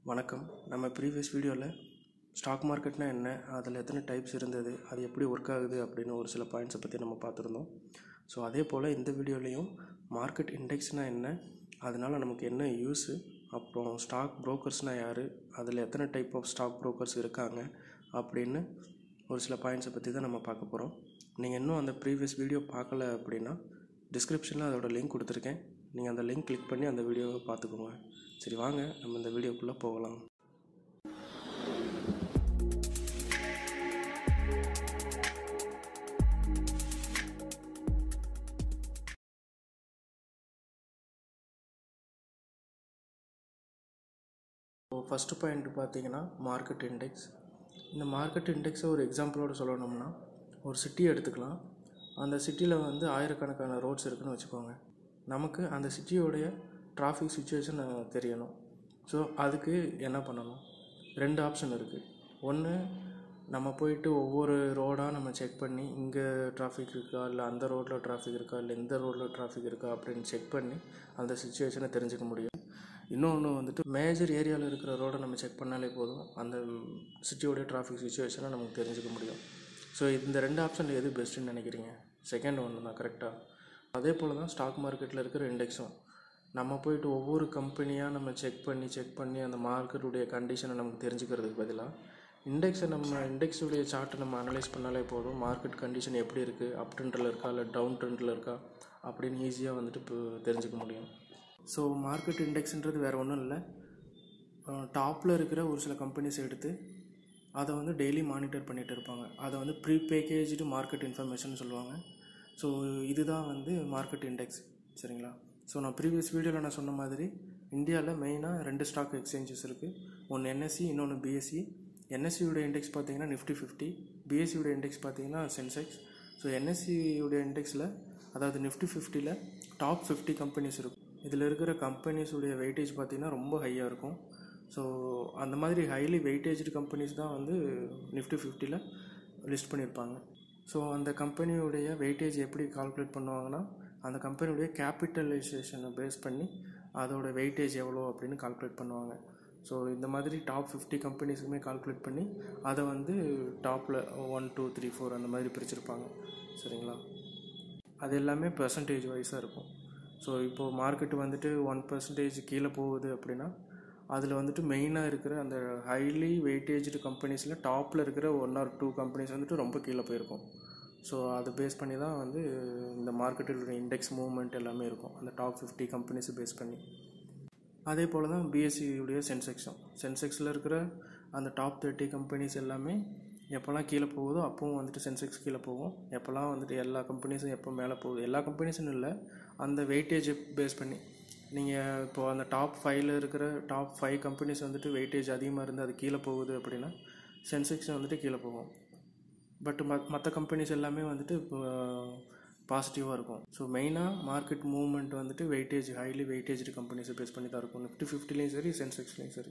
வணக்கம் நம்ம ப்ரீவியஸ் வீடியோவில் ஸ்டாக் மார்க்கெட்னா என்ன அதில் எத்தனை டைப்ஸ் இருந்தது அது எப்படி ஒர்க் ஆகுது அப்படின்னு ஒரு சில பாயிண்ட்ஸை பற்றி நம்ம பார்த்துருந்தோம் ஸோ அதே போல் இந்த வீடியோலையும் மார்க்கெட் இண்டெக்ஸ்னால் என்ன அதனால் நமக்கு என்ன யூஸு அப்புறம் ஸ்டாக் புரோக்கர்ஸ்னால் யார் அதில் எத்தனை டைப் ஆஃப் ஸ்டாக் புரோக்கர்ஸ் இருக்காங்க அப்படின்னு ஒரு சில பாயிண்ட்ஸை பற்றி தான் நம்ம பார்க்க போகிறோம் நீங்கள் இன்னும் அந்த ப்ரீவியஸ் வீடியோ பார்க்கல அப்படின்னா டிஸ்கிரிப்ஷனில் அதோட லிங்க் கொடுத்துருக்கேன் நீங்கள் அந்த லிங்க் கிளிக் பண்ணி அந்த வீடியோவை பார்த்துக்கோங்க சரி வாங்க நம்ம இந்த வீடியோக்குள்ளே போகலாம் ஃபஸ்ட்டு பாயிண்ட் பார்த்தீங்கன்னா மார்க்கெட் இண்டெக்ஸ் இந்த மார்க்கெட் இண்டெக்ஸை ஒரு எக்ஸாம்பிளோட சொல்லணும்னா ஒரு சிட்டியை எடுத்துக்கலாம் அந்த சிட்டியில் வந்து ஆயிரக்கணக்கான ரோட்ஸ் இருக்குன்னு வச்சுக்கோங்க நமக்கு அந்த சிட்டியோடைய டிராஃபிக் சுச்சுவேஷன் தெரியணும் ஸோ அதுக்கு என்ன பண்ணணும் ரெண்டு ஆப்ஷன் இருக்குது ஒன்று நம்ம போயிட்டு ஒவ்வொரு ரோடாக நம்ம செக் பண்ணி இங்கே டிராஃபிக் இருக்கா இல்லை அந்த ரோட்டில் டிராஃபிக் இருக்கா இல்லை இந்த ரோட்டில் டிராஃபிக் இருக்கா அப்படின்னு செக் பண்ணி அந்த சுச்சுவேஷனை தெரிஞ்சுக்க முடியும் இன்னொன்று வந்துட்டு மேஜர் ஏரியாவில் இருக்கிற ரோடை நம்ம செக் பண்ணாலே போதும் அந்த சிட்டியோடைய டிராஃபிக் சுச்சுவேஷனை நமக்கு தெரிஞ்சுக்க முடியும் ஸோ இந்த ரெண்டு ஆப்ஷனில் எது பெஸ்ட்டுன்னு நினைக்கிறீங்க செகண்ட் ஒன்று தான் கரெக்டாக அதே போல் தான் ஸ்டாக் மார்க்கெட்டில் இருக்கிற இண்டெக்ஸும் நம்ம போயிட்டு ஒவ்வொரு கம்பெனியாக நம்ம செக் பண்ணி செக் பண்ணி அந்த மார்க்கெட்டுடைய கண்டிஷனை நமக்கு தெரிஞ்சுக்கிறதுக்கு பதிலாக இண்டெக்ஸை நம்ம இண்டெக்ஸுடைய சார்ட்டை நம்ம அனலைஸ் பண்ணாலே போதும் மார்க்கெட் கண்டிஷன் எப்படி இருக்குது அப் ட்ரெண்டில் இருக்கா இல்லை டவுன் ட்ரெண்டில் இருக்கா அப்படின்னு ஈஸியாக வந்துட்டு இப்போ தெரிஞ்சுக்க முடியும் ஸோ மார்க்கெட் இண்டெக்ஸ்ன்றது வேறு ஒன்றும் இல்லை டாப்பில் இருக்கிற ஒரு சில கம்பெனிஸ் எடுத்து அதை வந்து டெய்லி மானிட்டர் பண்ணிகிட்டு இருப்பாங்க அதை வந்து ப்ரீ பேக்கேஜ்டு மார்க்கெட் இன்ஃபர்மேஷன் சொல்லுவாங்க ஸோ இதுதான் வந்து மார்க்கெட் இண்டெக்ஸ் சரிங்களா ஸோ நான் ப்ரீவியஸ் வீடியோவில் நான் சொன்ன மாதிரி இந்தியாவில் மெயினாக ரெண்டு ஸ்டாக் எக்ஸ்சேஞ்சஸ் இருக்குது ஒன்று என்எஸ்சி இன்னொன்று பிஎஸ்சி என்எஸ்சியோட இண்டெக்ஸ் பார்த்தீங்கன்னா நிஃப்டி ஃபிஃப்டி பிஎஸ்சியோட இண்டெக்ஸ் பார்த்தீங்கன்னா சென்செக்ஸ் ஸோ என்எஸ்சியோட இண்டெக்ஸில் அதாவது நிஃப்டி ஃபிஃப்டியில் டாப் ஃபிஃப்டி கம்பெனிஸ் இருக்கும் இதில் இருக்கிற கம்பெனிஸுடைய வெயிட்டேஜ் பார்த்திங்கன்னா ரொம்ப ஹையாக இருக்கும் ஸோ அந்த மாதிரி ஹைலி வெயிட்டேஜ்டு கம்பெனிஸ் தான் வந்து நிஃப்டி ஃபிஃப்டியில் லிஸ்ட் பண்ணியிருப்பாங்க ஸோ அந்த கம்பெனியுடைய வெயிட்டேஜ் எப்படி கால்குலேட் பண்ணுவாங்கன்னா அந்த கம்பெனியுடைய கேபிட்டலைசேஷனை பேஸ் பண்ணி அதோட வெயிட்டேஜ் எவ்வளோ அப்படின்னு கால்குலேட் பண்ணுவாங்க ஸோ இந்த மாதிரி டாப் ஃபிஃப்டி கம்பெனிஸுக்குமே கால்குலேட் பண்ணி அதை வந்து டாப்பில் ஒன் டூ த்ரீ ஃபோர் அந்த மாதிரி பிரிச்சிருப்பாங்க சரிங்களா அது எல்லாமே பர்சன்டேஜ் வைஸாக இருக்கும் ஸோ இப்போது மார்க்கெட்டு வந்துட்டு ஒன் பர்சன்டேஜ் கீழே போகுது அப்படின்னா அதில் வந்துட்டு மெயினாக இருக்கிற அந்த ஹைலி வெயிட்டேஜ்டு கம்பெனிஸில் டாப்பில் இருக்கிற ஒன் ஆர் டூ கம்பெனிஸ் வந்துட்டு ரொம்ப கீழே போயிருக்கும் ஸோ அதை பேஸ் பண்ணி தான் வந்து இந்த மார்க்கெட்டில் இண்டெக்ஸ் மூவ்மெண்ட் எல்லாமே இருக்கும் அந்த டாப் ஃபிஃப்டி கம்பெனிஸை பேஸ் பண்ணி அதே போல் தான் பிஎஸ்சியுடைய சென்செக்ஸும் சென்செக்ஸில் இருக்கிற அந்த டாப் தேர்ட்டி கம்பெனிஸ் எல்லாமே எப்போல்லாம் கீழே போகுதோ அப்பவும் வந்துட்டு சென்செக்ஸ் கீழே போகும் எப்போல்லாம் வந்துட்டு எல்லா கம்பெனிஸும் எப்போ மேலே போகுது எல்லா கம்பெனிஸும் இல்லை அந்த வெயிட்டேஜை பேஸ் பண்ணி நீங்கள் இப்போது அந்த டாப் ஃபைவ்ல இருக்கிற டாப் ஃபைவ் கம்பெனிஸ் வந்துட்டு வெயிட்டேஜ் அதிகமாக இருந்து அது கீழே போகுது அப்படின்னா சென்செக்ஸ் வந்துட்டு கீழே போகும் பட் மத் மற்ற கம்பெனிஸ் எல்லாமே வந்துட்டு இப்போ பாசிட்டிவாக இருக்கும் ஸோ மெயினாக மார்க்கெட் மூவ்மெண்ட் வந்துட்டு வெயிட்டேஜ் ஹைலி வெயிட்டேஜ் கம்பெனிஸை பேஸ் பண்ணி தான் இருக்கும் நிஃப்டி ஃபிஃப்டிலையும் சரி சென்செக்ஸ்லேயும் சரி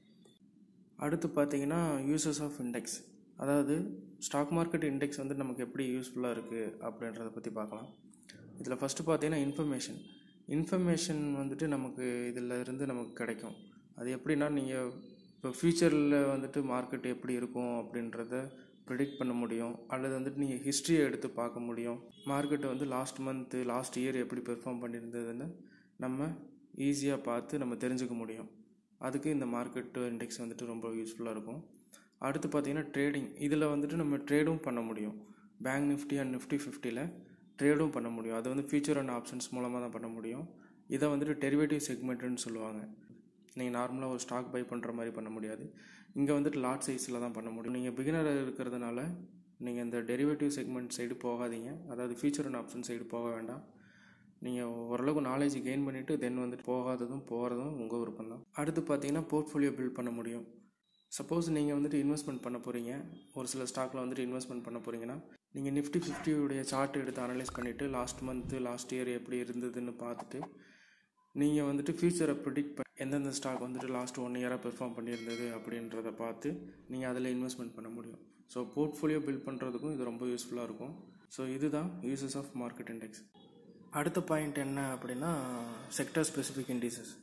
அடுத்து பார்த்தீங்கன்னா யூசஸ் ஆஃப் இண்டெக்ஸ் அதாவது ஸ்டாக் மார்க்கெட் இண்டெக்ஸ் வந்து நமக்கு எப்படி யூஸ்ஃபுல்லாக இருக்குது அப்படின்றத பற்றி பார்க்கலாம் இதில் ஃபஸ்ட்டு பார்த்தீங்கன்னா இன்ஃபர்மேஷன் இன்ஃபர்மேஷன் வந்துட்டு நமக்கு இதில் இருந்து நமக்கு கிடைக்கும் அது எப்படின்னா நீங்கள் இப்போ ஃப்யூச்சரில் வந்துட்டு மார்க்கெட் எப்படி இருக்கும் அப்படின்றத ப்ரிடிக்ட் பண்ண முடியும் அல்லது வந்துட்டு நீங்கள் ஹிஸ்ட்ரியை எடுத்து பார்க்க முடியும் மார்க்கெட்டை வந்து லாஸ்ட் மந்த்து லாஸ்ட் இயர் எப்படி பெர்ஃபார்ம் பண்ணியிருந்ததுன்னு நம்ம ஈஸியாக பார்த்து நம்ம தெரிஞ்சுக்க முடியும் அதுக்கு இந்த மார்க்கெட் இண்டெக்ஸ் வந்துட்டு ரொம்ப யூஸ்ஃபுல்லாக இருக்கும் அடுத்து பார்த்திங்கன்னா ட்ரேடிங் இதில் வந்துட்டு நம்ம ட்ரேடும் பண்ண முடியும் பேங்க் நிஃப்டி அண்ட் நிஃப்டி ஃபிஃப்டியில் ட்ரேடும் பண்ண முடியும் அது வந்து ஃபியூச்சர் அண்ட் ஆப்ஷன்ஸ் மூலமாக தான் பண்ண முடியும் இதை வந்துட்டு டெரிவேட்டிவ் செக்மெண்ட்டுன்னு சொல்லுவாங்க நீங்கள் நார்மலாக ஒரு ஸ்டாக் பை பண்ணுற மாதிரி பண்ண முடியாது இங்கே வந்துட்டு லாட் சைஸில் தான் பண்ண முடியும் நீங்கள் பிகினர் இருக்கிறதுனால நீங்கள் இந்த டெரிவேட்டிவ் செக்மெண்ட் சைடு போகாதீங்க அதாவது ஃபியூச்சர் அண்ட் ஆப்ஷன் சைடு போக வேண்டாம் நீங்கள் ஓரளவுக்கு நாலேஜ் கெயின் பண்ணிவிட்டு தென் வந்துட்டு போகாததும் போகிறதும் உங்கள் விருப்பம் தான் அடுத்து பார்த்தீங்கன்னா போர்ட்ஃபோலியோ பில்ட் பண்ண முடியும் சப்போஸ் நீங்கள் வந்துட்டு இன்வெஸ்ட்மெண்ட் பண்ண போகிறீங்க ஒரு சில ஸ்டாக்கில் வந்துட்டு இன்வெஸ்ட்மெண்ட் பண்ண போகிறீங்கன்னா நீங்கள் நிஃப்டி ஃபிஃப்டியுடைய சார்ட் எடுத்து அனலைஸ் பண்ணிவிட்டு லாஸ்ட் மந்த்து லாஸ்ட் இயர் எப்படி இருந்ததுன்னு பார்த்துட்டு நீங்கள் வந்துட்டு ஃப்யூச்சரை ப்ரிடிக்ட் பண்ண எந்தெந்த ஸ்டாக் வந்துட்டு லாஸ்ட் ஒன் இயராக பெர்ஃபார்ம் பண்ணியிருந்தது அப்படின்றத பார்த்து நீங்கள் அதில் இன்வெஸ்ட்மெண்ட் பண்ண முடியும் ஸோ போர்ட்ஃபோலியோ பில்ட் பண்ணுறதுக்கும் இது ரொம்ப யூஸ்ஃபுல்லாக இருக்கும் ஸோ இதுதான் யூசஸ் ஆஃப் மார்க்கெட் இண்டெக்ஸ் அடுத்த பாயிண்ட் என்ன அப்படின்னா செக்டர் ஸ்பெசிஃபிக் இண்டிசஸ்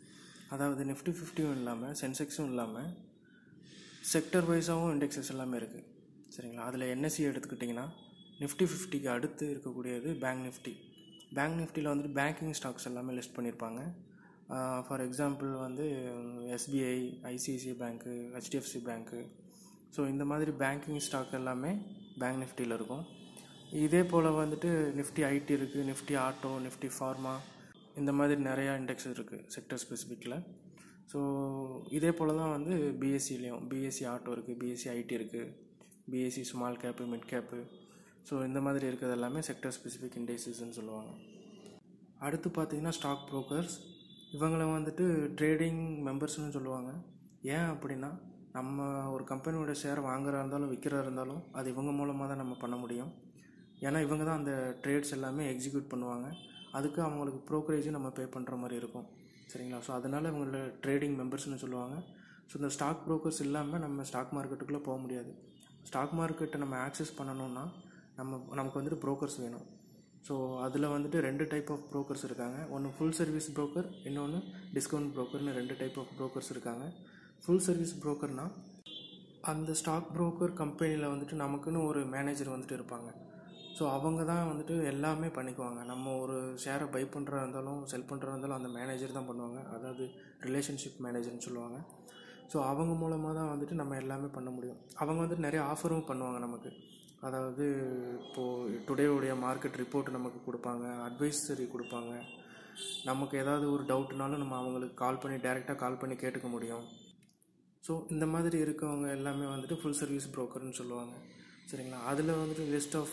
அதாவது நிஃப்டி ஃபிஃப்டியும் இல்லாமல் சென்செக்ஸும் இல்லாமல் செக்டர் வைஸாகவும் இண்டெக்ஸஸ் எல்லாமே இருக்குது சரிங்களா அதில் என்எஸ்சி எடுத்துக்கிட்டிங்கன்னா நிஃப்டி ஃபிஃப்டிக்கு அடுத்து இருக்கக்கூடியது பேங்க் நிஃப்டி பேங்க் நிஃப்டியில் வந்துட்டு பேங்கிங் ஸ்டாக்ஸ் எல்லாமே லிஸ்ட் பண்ணியிருப்பாங்க ஃபார் எக்ஸாம்பிள் வந்து SBI ICICI bank HDFC bank so இந்த மாதிரி பேங்கிங் ஸ்டாக் எல்லாமே பேங்க் நிஃப்டியில் இருக்கும் இதே போல் வந்துட்டு நிஃப்டி ஐடி இருக்குது நிஃப்டி ஆட்டோ நிஃப்டி ஃபார்மா இந்த மாதிரி நிறையா இண்டெக்ஸ் இருக்குது செக்டர் ஸ்பெசிஃபிக்கில் ஸோ இதே போல் தான் வந்து பிஎஸ்சிலையும் பிஎஸ்சி ஆட்டோ இருக்குது பிஎஸ்சி ஐடி இருக்குது BSC small cap mid cap so இந்த மாதிரி இருக்கிறது எல்லாமே செக்டர் ஸ்பெசிஃபிக் இண்டெக்ஸஸ்ன்னு சொல்லுவாங்க அடுத்து பார்த்தீங்கன்னா ஸ்டாக் ப்ரோக்கர்ஸ் இவங்கள வந்துட்டு ட்ரேடிங் மெம்பர்ஸ்னு சொல்லுவாங்க ஏன் அப்படின்னா நம்ம ஒரு கம்பெனியோட ஷேர் வாங்குறா இருந்தாலும் விற்கிறா இருந்தாலும் அது இவங்க மூலமாக தான் நம்ம பண்ண முடியும் ஏன்னா இவங்க தான் அந்த ட்ரேட்ஸ் எல்லாமே எக்ஸிக்யூட் பண்ணுவாங்க அதுக்கு அவங்களுக்கு ப்ரோக்கரேஜும் நம்ம பே பண்ணுற மாதிரி இருக்கும் சரிங்களா ஸோ அதனால் இவங்கள ட்ரேடிங் மெம்பர்ஸ்னு சொல்லுவாங்க ஸோ இந்த ஸ்டாக் ப்ரோக்கர்ஸ் இல்லாமல் நம்ம ஸ்டாக் மார்க்கெட்டுக்குள்ளே போக முடியாது ஸ்டாக் மார்க்கெட்டை நம்ம ஆக்சஸ் பண்ணணும்னா நம்ம நமக்கு வந்துட்டு ப்ரோக்கர்ஸ் வேணும் ஸோ அதில் வந்துட்டு ரெண்டு டைப் ஆஃப் ப்ரோக்கர்ஸ் இருக்காங்க ஒன்று ஃபுல் சர்வீஸ் ப்ரோக்கர் இன்னொன்று டிஸ்கவுண்ட் ப்ரோக்கர்னு ரெண்டு டைப் ஆஃப் ப்ரோக்கர்ஸ் இருக்காங்க ஃபுல் சர்வீஸ் ப்ரோக்கர்னால் அந்த ஸ்டாக் ப்ரோக்கர் கம்பெனியில் வந்துட்டு நமக்குன்னு ஒரு மேனேஜர் வந்துட்டு இருப்பாங்க ஸோ அவங்க தான் வந்துட்டு எல்லாமே பண்ணிக்குவாங்க நம்ம ஒரு ஷேரை பை பண்ணுறா இருந்தாலும் செல் பண்ணுறா இருந்தாலும் அந்த மேனேஜர் தான் பண்ணுவாங்க அதாவது ரிலேஷன்ஷிப் மேனேஜர்னு சொல்லுவாங்க ஸோ அவங்க மூலமாக தான் வந்துட்டு நம்ம எல்லாமே பண்ண முடியும் அவங்க வந்துட்டு நிறைய ஆஃபரும் பண்ணுவாங்க நமக்கு அதாவது இப்போது டுடேவுடைய மார்க்கெட் ரிப்போர்ட் நமக்கு கொடுப்பாங்க அட்வைசரி கொடுப்பாங்க நமக்கு ஏதாவது ஒரு டவுட்னாலும் நம்ம அவங்களுக்கு கால் பண்ணி டைரெக்டாக கால் பண்ணி கேட்டுக்க முடியும் ஸோ இந்த மாதிரி இருக்கவங்க எல்லாமே வந்துட்டு ஃபுல் சர்வீஸ் ப்ரோக்கர்னு சொல்லுவாங்க சரிங்களா அதில் வந்துட்டு லிஸ்ட் ஆஃப்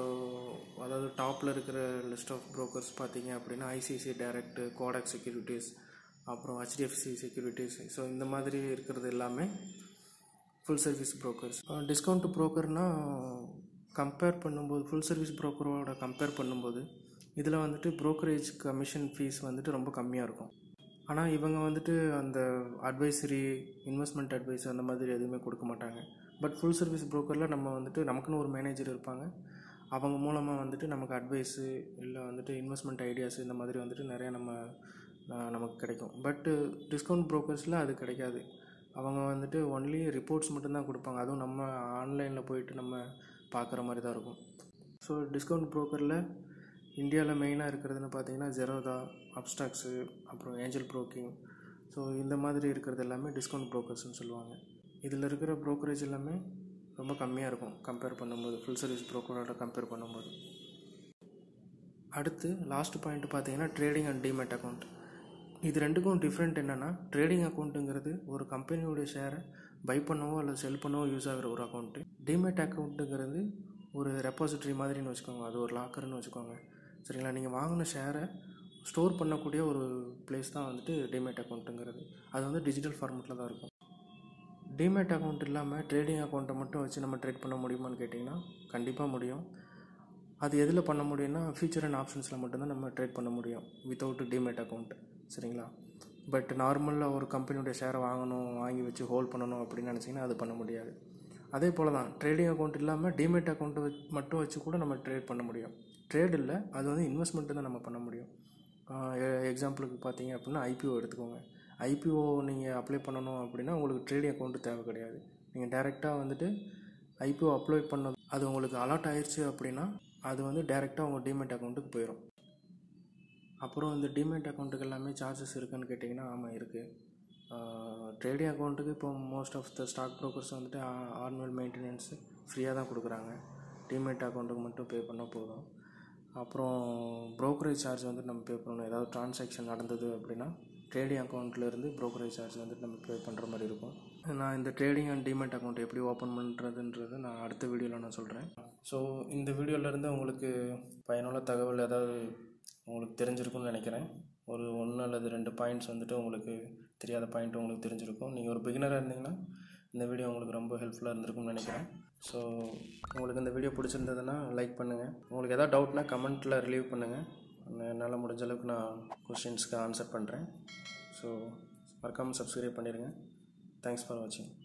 அதாவது டாப்பில் இருக்கிற லிஸ்ட் ஆஃப் ப்ரோக்கர்ஸ் பார்த்தீங்க அப்படின்னா ஐசிஐசிஐ டைரக்ட் கோடாக் செக்யூரிட்டிஸ் அப்புறம் ஹெச்டிஎஃப்சி செக்யூரிட்டிஸ் ஸோ இந்த மாதிரி இருக்கிறது எல்லாமே ஃபுல் சர்வீஸ் ப்ரோக்கர்ஸ் டிஸ்கவுண்ட் ப்ரோக்கர்னால் கம்பேர் பண்ணும்போது ஃபுல் சர்வீஸ் ப்ரோக்கரோட கம்பேர் பண்ணும்போது இதில் வந்துட்டு ப்ரோக்கரேஜ் கமிஷன் ஃபீஸ் வந்துட்டு ரொம்ப கம்மியாக இருக்கும் ஆனால் இவங்க வந்துட்டு அந்த அட்வைசரி இன்வெஸ்ட்மெண்ட் அட்வைஸ் அந்த மாதிரி எதுவுமே கொடுக்க மாட்டாங்க பட் ஃபுல் சர்வீஸ் ப்ரோக்கரில் நம்ம வந்துட்டு நமக்குன்னு ஒரு மேனேஜர் இருப்பாங்க அவங்க மூலமாக வந்துட்டு நமக்கு அட்வைஸு இல்லை வந்துட்டு இன்வெஸ்ட்மெண்ட் ஐடியாஸ் இந்த மாதிரி வந்துட்டு நிறையா நம்ம நமக்கு கிடைக்கும் பட்டு டிஸ்கவுண்ட் ப்ரோக்கர்ஸில் அது கிடைக்காது அவங்க வந்துட்டு ஒன்லி ரிப்போர்ட்ஸ் மட்டும்தான் கொடுப்பாங்க அதுவும் நம்ம ஆன்லைனில் போயிட்டு நம்ம பார்க்குற மாதிரி தான் இருக்கும் ஸோ டிஸ்கவுண்ட் ப்ரோக்கரில் இந்தியாவில் மெயினாக இருக்கிறதுன்னு பார்த்தீங்கன்னா ஜெரோதா அப்ஸ்டாக்ஸு அப்புறம் ஏஞ்சல் ப்ரோக்கிங் ஸோ இந்த மாதிரி இருக்கிறது எல்லாமே டிஸ்கவுண்ட் ப்ரோக்கர்ஸ்னு சொல்லுவாங்க இதில் இருக்கிற ப்ரோக்கரேஜ் எல்லாமே ரொம்ப கம்மியாக இருக்கும் கம்பேர் பண்ணும்போது ஃபுல் சர்வீஸ் ப்ரோக்கரோட கம்பேர் பண்ணும்போது அடுத்து லாஸ்ட் பாயிண்ட் பார்த்தீங்கன்னா ட்ரேடிங் அண்ட் டிமெட் அக்கௌண்ட் இது ரெண்டுக்கும் டிஃப்ரெண்ட் என்னென்னா ட்ரேடிங் அக்கௌண்ட்டுங்கிறது ஒரு கம்பெனியோட ஷேரை பை பண்ணவோ அல்லது செல் பண்ணவோ யூஸ் ஆகிற ஒரு அக்கௌண்ட்டு டிமெட் அக்கௌண்ட்டுங்கிறது ஒரு ரெப்பாசிட்ரி மாதிரின்னு வச்சுக்கோங்க அது ஒரு லாக்கர்னு வச்சுக்கோங்க சரிங்களா நீங்கள் வாங்கின ஷேரை ஸ்டோர் பண்ணக்கூடிய ஒரு பிளேஸ் தான் வந்துட்டு டிமேட் அக்கௌண்ட்டுங்கிறது அது வந்து டிஜிட்டல் ஃபார்மெட்டில் தான் இருக்கும் டிமேட் அக்கௌண்ட் இல்லாமல் ட்ரேடிங் அக்கௌண்ட்டை மட்டும் வச்சு நம்ம ட்ரேட் பண்ண முடியுமான்னு கேட்டிங்கன்னா கண்டிப்பாக முடியும் அது எதில் பண்ண முடியும்னா ஃபியூச்சர் அண்ட் ஆப்ஷன்ஸில் மட்டும்தான் நம்ம ட்ரேட் பண்ண முடியும் வித்தவுட் டிமேட் அக்கௌண்ட் சரிங்களா பட் நார்மலாக ஒரு கம்பெனியோட ஷேரை வாங்கணும் வாங்கி வச்சு ஹோல்ட் பண்ணணும் அப்படின்னு நினச்சிங்கன்னா அது பண்ண முடியாது அதே போல் தான் ட்ரேடிங் அக்கௌண்ட் இல்லாமல் டிமேட் அக்கௌண்ட்டை மட்டும் வச்சு கூட நம்ம ட்ரேட் பண்ண முடியும் ட்ரேட் இல்லை அது வந்து இன்வெஸ்ட்மெண்ட்டு தான் நம்ம பண்ண முடியும் எக்ஸாம்பிளுக்கு பார்த்தீங்க அப்படின்னா ஐபிஓ எடுத்துக்கோங்க ஐபிஓ நீங்கள் அப்ளை பண்ணணும் அப்படின்னா உங்களுக்கு ட்ரேடிங் அக்கௌண்ட்டு தேவை கிடையாது நீங்கள் டேரெக்டாக வந்துட்டு ஐபிஓ அப்ளை பண்ண அது உங்களுக்கு அலாட் ஆயிடுச்சு அப்படின்னா அது வந்து டேரெக்டாக உங்கள் டிமெட் அக்கௌண்ட்டுக்கு போயிடும் அப்புறம் இந்த டிமெட் அக்கௌண்ட்டுக்கு எல்லாமே சார்ஜஸ் இருக்குன்னு கேட்டிங்கன்னா ஆமாம் இருக்குது ட்ரேடிங் அக்கௌண்ட்டுக்கு இப்போ most of the stock brokers வந்துட்டு ஆனுவல் மெயின்டெனன்ஸ் ஃப்ரீயாக தான் கொடுக்குறாங்க டிமெட் அக்கௌண்ட்டுக்கு மட்டும் பே பண்ணால் போதும் அப்புறம் ப்ரோக்கரேஜ் சார்ஜ் வந்து நம்ம பே பண்ணணும் ஏதாவது ட்ரான்சாக்ஷன் நடந்தது அப்படின்னா ட்ரேடிங் அக்கௌண்ட்லேருந்து ப்ரோக்கரேஜ் சார்ஜ் வந்துட்டு நம்ம பே பண்ணுற மாதிரி இருக்கும் நான் இந்த ட்ரேடிங் அண்ட் டிமெட் அக்கௌண்ட் எப்படி ஓப்பன் பண்ணுறதுன்றது நான் அடுத்த வீடியோவில் நான் சொல்கிறேன் ஸோ இந்த வீடியோலேருந்து உங்களுக்கு பயனுள்ள தகவல் ஏதாவது உங்களுக்கு தெரிஞ்சிருக்கும்னு நினைக்கிறேன் ஒரு ஒன்று அல்லது ரெண்டு பாயிண்ட்ஸ் வந்துட்டு உங்களுக்கு தெரியாத பாயிண்ட் உங்களுக்கு தெரிஞ்சிருக்கும் நீங்கள் ஒரு பிகினராக இருந்தீங்கன்னா இந்த வீடியோ உங்களுக்கு ரொம்ப ஹெல்ப்ஃபுல்லாக இருந்திருக்கும்னு நினைக்கிறேன் ஸோ உங்களுக்கு இந்த வீடியோ பிடிச்சிருந்ததுன்னா லைக் பண்ணுங்கள் உங்களுக்கு எதாவது டவுட்னா கமெண்ட்டில் ரிலீவ் பண்ணுங்கள் என்னால் முடிஞ்ச அளவுக்கு நான் கொஷின்ஸ்க்கு ஆன்சர் பண்ணுறேன் ஸோ மறக்காமல் சப்ஸ்கிரைப் பண்ணிடுங்க தேங்க்ஸ் ஃபார் வாட்சிங்